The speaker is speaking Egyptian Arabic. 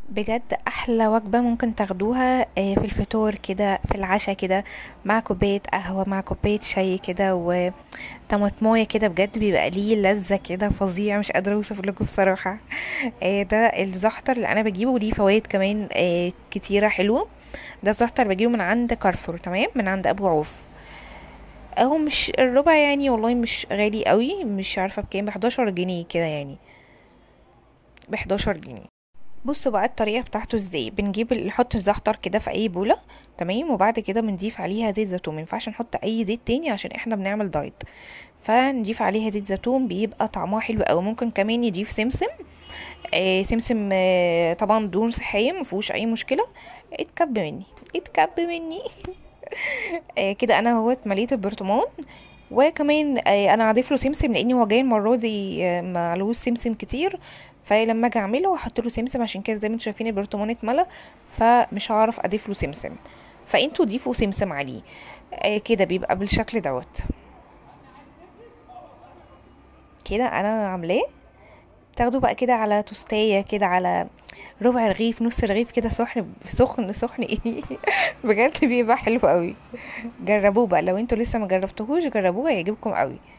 بجد احلى وجبه ممكن تاخدوها آه، في الفطور كده في العشاء كده مع كوبايه قهوه مع كوبايه شاي كده وطماطمايه كده بجد بيبقى ليه لذه كده فظيع مش قادره اوصف لكم بصراحه آه، ده الزعتر اللي انا بجيبه ليه فوائد كمان آه، كتيره حلوه ده الزعتر بجيبه من عند كارفور تمام من عند ابو عوف اهو مش الربع يعني والله مش غالي قوي مش عارفه بكام ب 11 جنيه كده يعني ب 11 جنيه بصوا بقى الطريقه بتاعته ازاي بنجيب نحط الزعتر كده في اي بوله تمام وبعد كده بنضيف عليها زيت زيتون ما ينفعش نحط اي زيت تاني عشان احنا بنعمل دايت فنضيف عليها زيت زيتون بيبقى طعمها حلو قوي ممكن كمان يضيف سمسم آه سمسم آه طبعا دهون صحيه ما فيهوش اي مشكله اتكب مني اتكب مني آه كده انا اهوت مليت البرطمان وكمان آه انا هضيف له سمسم لان هو جاي المره دي آه معلهوش سمسم كتير فلما اجي اعمله هحط له سمسم عشان كده زي ما انتم شايفين البرطمان اتملى فمش هعرف اضيف له سمسم فانتوا ضيفوا سمسم عليه آه كده بيبقى بالشكل دوت كده انا عاملاه تاخدوا بقى كده على توستايه كده على ربع رغيف نص رغيف كده سخن سخن سخن ايه بجد بيبقى حلو قوي جربوه بقى لو انتوا لسه ما جربتوهوش جربوه هيعجبكم قوي